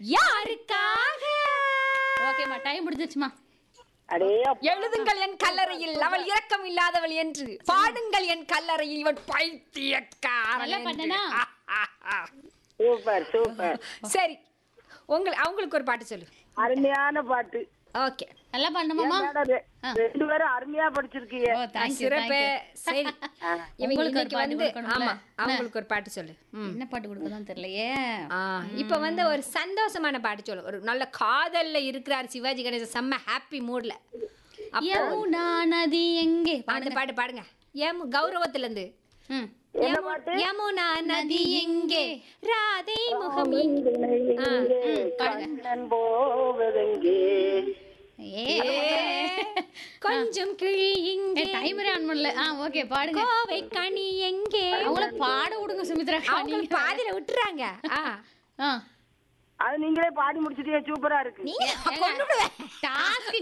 யாருக்காக ஓகேம்மா டைம் முடிஞ்சிச்சுமா அடே அப்பா. எழுதுங்கள் என் கல்லறையில் அவள் இரக்கம் இல்லாதவள் என்று பாடுங்கள் என் கல்லறையில் இவன் பைத்தியக்காரன் நல்லா என்று. பண்ணனா? சூப்பர் சூப்பர் சரி உங்கள் அவங்களுக்கு ஒரு பாட்டு சொல்லு அருமையான பாட்டு ஓகே நல்லா பண்ணுமாமா ஏன் மேடம் ரெ- ரெண்டு பேரும் அருமையா படிச்சிருக்கீங்க ஓ தேங்க்யூ சிறப்பு சரி இவங்க உங்களுக்கு ஒரு இன்னைக்கு பாட்டு வந்து கொடுக்கணும்ல? ஆமா அவங்களுக்கு ஒரு பாட்டு சொல்லு ம். என்ன பாட்டு கொடுக்கதான் தெரியலையே ஆ, இப்ப வந்து ஒரு சந்தோஷமான பாட்டு சொல்லு ஒரு நல்ல காதல்ல இருக்கிறார் சிவாஜி கணேசன் செம்ம ஹாப்பி மூட்ல அப்போ யமுனா நதி எங்கே அந்த பாட்டு பாடுங்க யமு கௌரவத்துல இருந்து ம் என்ன யமு- பாட்டு யமுனா நதி எங்கே ராதை முகம் எங்கே? கண்ணன் போவதெங்கே ஏ கொஞ்சம் கிளி இங்கே டைமரே ஆன் பண்ணல ஆ ஓகே பாடுங்க கோவை கனி எங்கே அவங்கள பாட விடுங்க சுமித்ரா அவங்க பாதியில விட்டுறாங்க ஆ. ஆ அது நீங்களே பாடி முடிச்சிட்டீங்க சூப்பரா இருக்கு நீங்க கொண்டு விடுவேன் டாஸ்க்